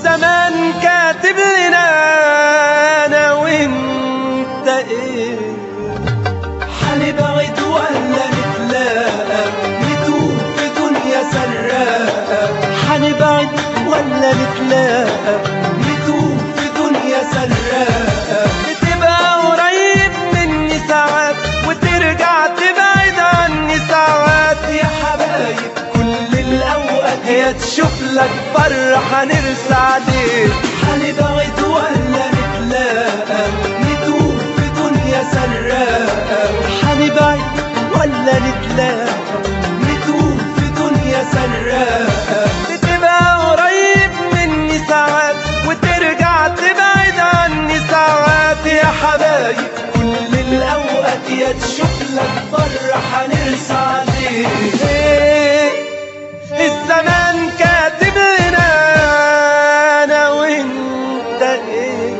الزمان كاتب لنا انا وانت ايه حنبعد ولا نتلاقى نتوه في دنيا سراقة حنبعد ولا نتلاقى نتوه في دنيا سراقة بتبقى قريب مني ساعات وترجع تبعد عني ساعات يا حبايب كل الأوقات هي تشوف لك بره هنرسى عليك حنبعد ولا نتلاقى نتوه في دنيا سراقة حنبعد ولا نتلاقى نتوه في دنيا سراقة بتبقى قريب مني ساعات وترجع تبعد عني ساعات يا حبايب كل الأوقات يا تشوف لك بره حنرسى عليك إيه الزمان كاتب لنا انا وانت ايه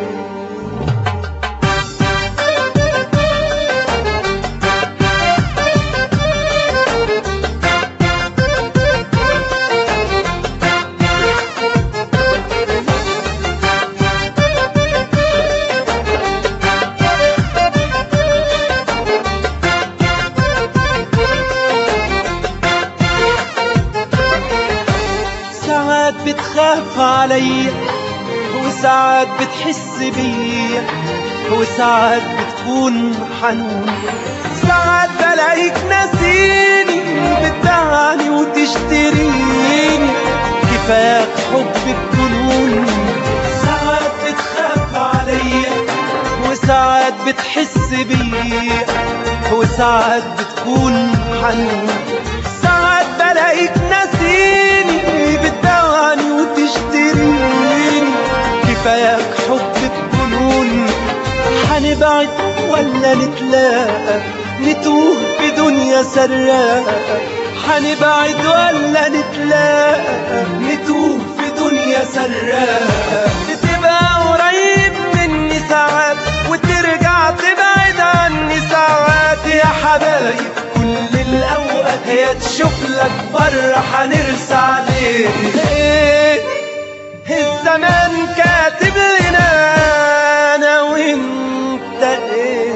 ساعات بتخاف عليا وساعات بتحس بيا وساعات بتكون حنون ساعات بلاقيك ناسيني بتدعني وتشتريني كفاك حب بجنون ساعات بتخاف عليا وساعات بتحس بيا وساعات بتكون حنون ساعات بلاقيك ناسيني بتدواني وتشتريني كفاياك حب بجنون حنبعد ولا نتلاقى نتوه في دنيا سراقة حنبعد ولا نتلاقى نتوه في دنيا سراقة بتبقى قريب مني ساعات وترجع تبعد عني ساعات يا حبايب كل الأوقات هي تشوف لك بره هنرسى عليك إيه الزمان كاتب لنا انا وانت ايه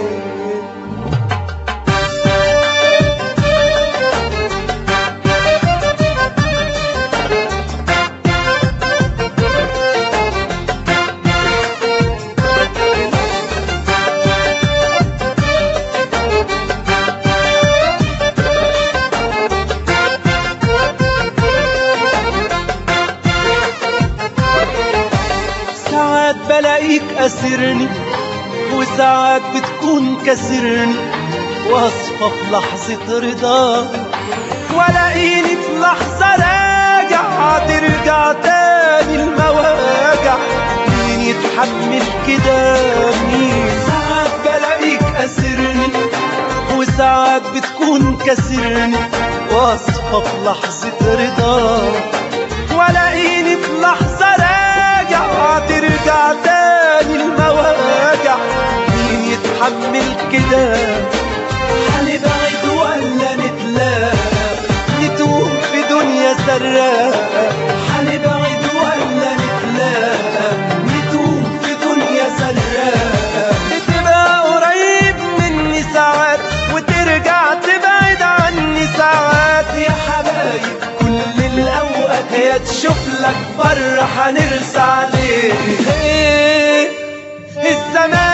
ساعات بلاقيك أسرني وساعات بتكون كسرني واصفى في لحظة رضا ولاقيني في لحظة راجع ترجع تاني المواجع مين يتحمل كده مين ساعات بلاقيك أسرني وساعات بتكون كسرني واصفى في لحظة رضا ولاقيني في لحظة راجع ترجع تاني المواجع مين يتحمل كده حنبعد ولا نتلاقى نتوه في دنيا سراقة حنبعد ولا نتلاقى نتوه في دنيا سراقة بتبقى قريب مني ساعات وترجع تبعد عني ساعات يا حبايب كل الأوقات هي تشوف لك بره هنرسى عليك إيه الزمان